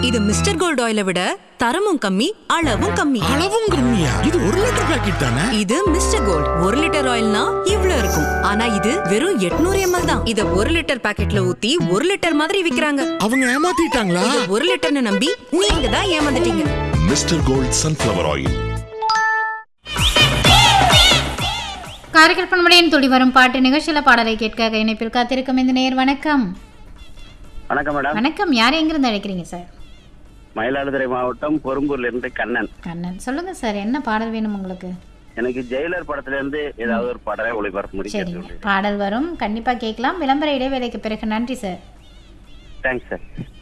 இது mister gold ஆயிலை விட தரமும் கம்மி அளவும் கம்மி அளவும் கம்மியா இது ஒரு லிட்டர் பாக்கெட் தானே இது மிஸ்டர் கோல்ட் ஒரு லிட்டர் ஆயில்னா இவ்ளோ இருக்கும் ஆனா இது வெறும் 800 எம்எல் தான் இத ஒரு லிட்டர் பாக்கெட்ல ஊத்தி ஒரு லிட்டர் மாதிரி விக்கிறாங்க அவங்க ஏமாத்திட்டாங்களா இத ஒரு லிட்டர்னு நம்பி நீங்க தான் ஏமாந்துட்டீங்க mister gold sunflower oil Karaikal பண்படையின் துளி வரும் பாட்டு நிகழ்ச்சியில் பாடலை கேட்க இணைப்பில் காத்திருக்கும் இந்த நேர் வணக்கம் வணக்கம் மேடம் வணக்கம் யார் எங்கிருந்து அழைக்கிறீங்க சார் மயிலாடுதுறை மாவட்டம் பொறும்பூர்ல இருந்து கண்ணன் கண்ணன் சொல்லுங்க சார் என்ன பாடல் வேணும் உங்களுக்கு எனக்கு ஜெயிலர் படத்துல இருந்து ஏதாவது ஒரு படத்தை ஒளிபரப்பு சரிங்க முடிக்கிறது பாடல் வரும் கண்டிப்பா கேட்கலாம் விளம்பர இடைவேளைக்கு பிறகு நன்றி சார் தேங்க்ஸ் சார்